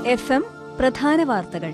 F M പ്രധാന വാർത്തകൾ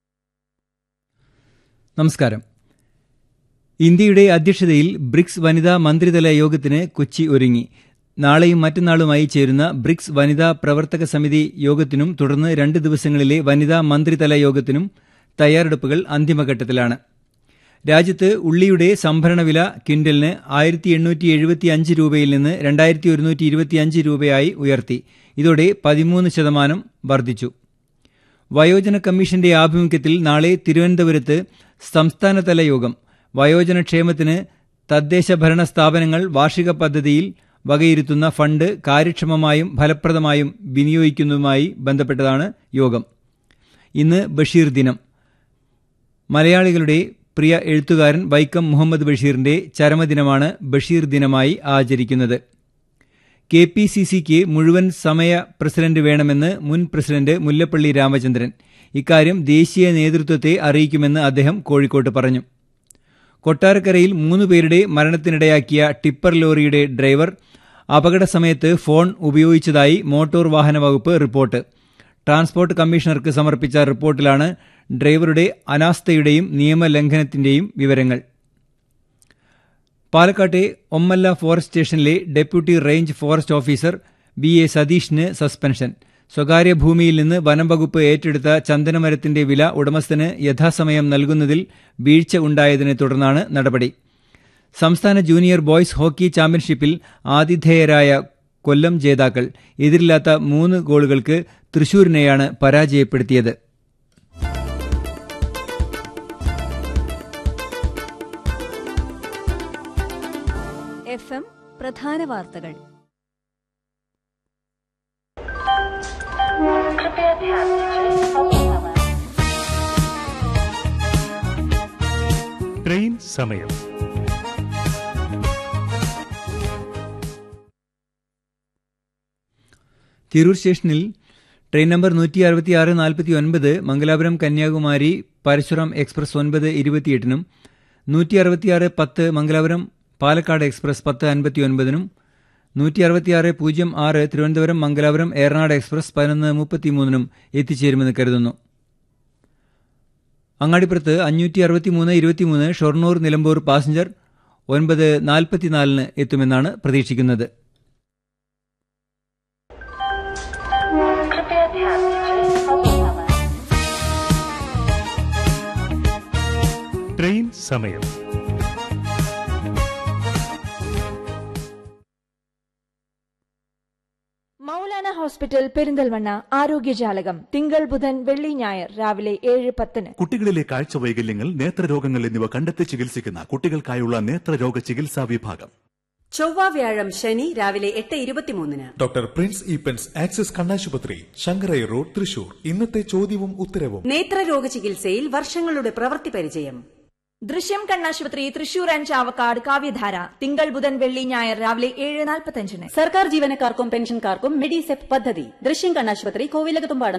നമസ്കാരം ഇന്ത്യയുടെ അധ്യക്ഷതയിൽ ബ്രിക്സ് വനിതാ മന്ത്രിതല യോഗത്തിന് കൊച്ചി ഒരുങ്ങി നാളെയും മറ്റന്നാളുമായി ചേരുന്ന ബ്രിക്സ് വനിതാ പ്രവർത്തക സമിതി യോഗത്തിനും തുടർന്ന് രണ്ട് ദിവസങ്ങളിലെ വനിതാ മന്ത്രിതല യോഗത്തിനും തയ്യാറെടുപ്പുകൾ അന്തിമഘട്ടത്തിലാണ് രാജ്യത്ത് ഉള്ളിയുടെ സംഭരണ വില ക്വിന്റലിന് ആയിരത്തി എണ്ണൂറ്റി എഴുപത്തിയഞ്ച് രൂപയിൽ നിന്ന് രണ്ടായിരത്തി ഒരുന്നൂറ്റി ഇരുപത്തിയഞ്ച് രൂപയായി ഉയർത്തി ഇതോടെ പതിമൂന്ന് ശതമാനം വർദ്ധിച്ചു വയോജന കമ്മീഷന്റെ ആഭിമുഖ്യത്തിൽ നാളെ തിരുവനന്തപുരത്ത് സംസ്ഥാനതല യോഗം വയോജനക്ഷേമത്തിന് തദ്ദേശ ഭരണ സ്ഥാപനങ്ങൾ വാർഷിക പദ്ധതിയിൽ വകയിരുത്തുന്ന ഫണ്ട് കാര്യക്ഷമമായും ഫലപ്രദമായും വിനിയോഗിക്കുന്നതുമായി ബന്ധപ്പെട്ടതാണ് യോഗം ഇന്ന് ബഷീർ ദിനം മലയാളികളുടെ പ്രിയ എഴുത്തുകാരൻ വൈക്കം മുഹമ്മദ് ബഷീറിന്റെ ചരമദിനമാണ് ബഷീർ ദിനമായി ആചരിക്കുന്നത് കെ പി സി സിക്ക് മുഴുവൻ സമയ പ്രസിഡന്റ് വേണമെന്ന് മുൻ പ്രസിഡന്റ് മുല്ലപ്പള്ളി രാമചന്ദ്രൻ ഇക്കാര്യം ദേശീയ നേതൃത്വത്തെ അറിയിക്കുമെന്ന് അദ്ദേഹം കോഴിക്കോട്ട് പറഞ്ഞു കൊട്ടാരക്കരയിൽ മൂന്ന് പേരുടെ മരണത്തിനിടയാക്കിയ ടിപ്പർ ലോറിയുടെ ഡ്രൈവർ അപകട സമയത്ത് ഫോൺ ഉപയോഗിച്ചതായി മോട്ടോർ വാഹന വകുപ്പ് റിപ്പോർട്ട് ട്രാൻസ്പോർട്ട് കമ്മീഷണർക്ക് സമർപ്പിച്ച റിപ്പോർട്ടിലാണ് ഡ്രൈവറുടെ അനാസ്ഥയുടെയും നിയമലംഘനത്തിന്റെയും വിവരങ്ങൾ പാലക്കാട്ടെ ഒമ്മല്ല ഫോറസ്റ്റ് സ്റ്റേഷനിലെ deputy range forest officer B A സതീഷിന് സസ്പെൻഷൻ സ്വകാര്യ ഭൂമിയിൽ നിന്ന് വനം വകുപ്പ് ഏറ്റെടുത്ത ചന്ദനമരത്തിന്റെ വില ഉടമസ്ഥന് യഥാസമയം നൽകുന്നതിൽ വീഴ്ച ഉണ്ടായതിനെ തുടർന്നാണ് നടപടി സംസ്ഥാന ജൂനിയർ ബോയ്സ് ഹോക്കി ചാമ്പ്യൻഷിപ്പിൽ ആതിഥേയരായ കൊല്ലം ജേതാക്കൾ എതിരില്ലാത്ത മൂന്ന് ഗോളുകൾക്ക് തൃശൂരിനെയാണ് പരാജയപ്പെടുത്തിയത് എഫ് എം പ്രധാന വാർത്തകൾ ട്രെയിൻ സമയം തിരൂർ സ്റ്റേഷനിൽ ട്രെയിൻ നമ്പർ നൂറ്റി അറുപത്തിയാറ് നാൽപ്പത്തി ഒൻപത് മംഗലാപുരം കന്യാകുമാരി പരശുറാം എക്സ്പ്രസ് ഒൻപത് ഇരുപത്തിയെട്ടിനും നൂറ്റി അറുപത്തിയാറ് പത്ത് മംഗലാപുരം പാലക്കാട് എക്സ്പ്രസ് പത്ത് അൻപത്തി ഒൻപതിനും നൂറ്റി അറുപത്തിയാറ് പൂജ്യം ആറ് തിരുവനന്തപുരം മംഗലാപുരം ഏറനാട് എക്സ്പ്രസ് പതിനൊന്ന് മുപ്പത്തിമൂന്നിനും എത്തിച്ചേരുമെന്ന് കരുതുന്നു അങ്ങാടിപ്പുറത്ത് അഞ്ഞൂറ്റി അറുപത്തിമൂന്ന് ഇരുപത്തിമൂന്ന് ഷൊർണൂർ നിലമ്പൂർ പാസഞ്ചർ ഒൻപത് നാൽപ്പത്തിനാലിന് എത്തുമെന്നാണ് പ്രതീക്ഷിക്കുന്നത് ട്രെയിൻ സമയം മൗലാന ഹോസ്പിറ്റൽ പെരിന്തൽമണ്ണ ആരോഗ്യജാലകം തിങ്കൾ ബുധൻ വെള്ളി ഞായർ രാവിലെ ഏഴ് പത്തിന് കുട്ടികളിലെ കാഴ്ച വൈകല്യങ്ങൾ നേത്രരോഗങ്ങൾ എന്നിവ കണ്ടെത്തി ചികിത്സിക്കുന്ന കുട്ടികൾക്കായുള്ള നേത്രരോഗ ചികിത്സാ വിഭാഗം ചൊവ്വ വ്യാഴം ശനി രാവിലെ എട്ട് ഇരുപത്തിമൂന്നിന് ഡോക്ടർ പ്രിൻസ് ഈപ്പൻസ് ആക്സിസ് കണ്ണാശുപത്രി ശങ്കരൈ റോഡ് തൃശൂർ ഇന്നത്തെ ചോദ്യവും ഉത്തരവും നേത്രരോഗ ചികിത്സയിൽ വർഷങ്ങളുടെ പ്രവൃത്തി പരിചയം ദൃശ്യം കണ്ണാശുപത്രി തൃശൂർ ആൻഡ് ചാവക്കാട് കാവ്യധാര തിങ്കൾ ബുധൻ വെള്ളി ഞായർ രാവിലെ ഏഴ് നാൽപ്പത്തഞ്ചിന് സർക്കാർ ജീവനക്കാർക്കും പെൻഷൻകാർക്കും മെഡിസെപ് പദ്ധതി ദൃശ്യം കണ്ണാശുപത്രി കോവിലകത്തുംപാടം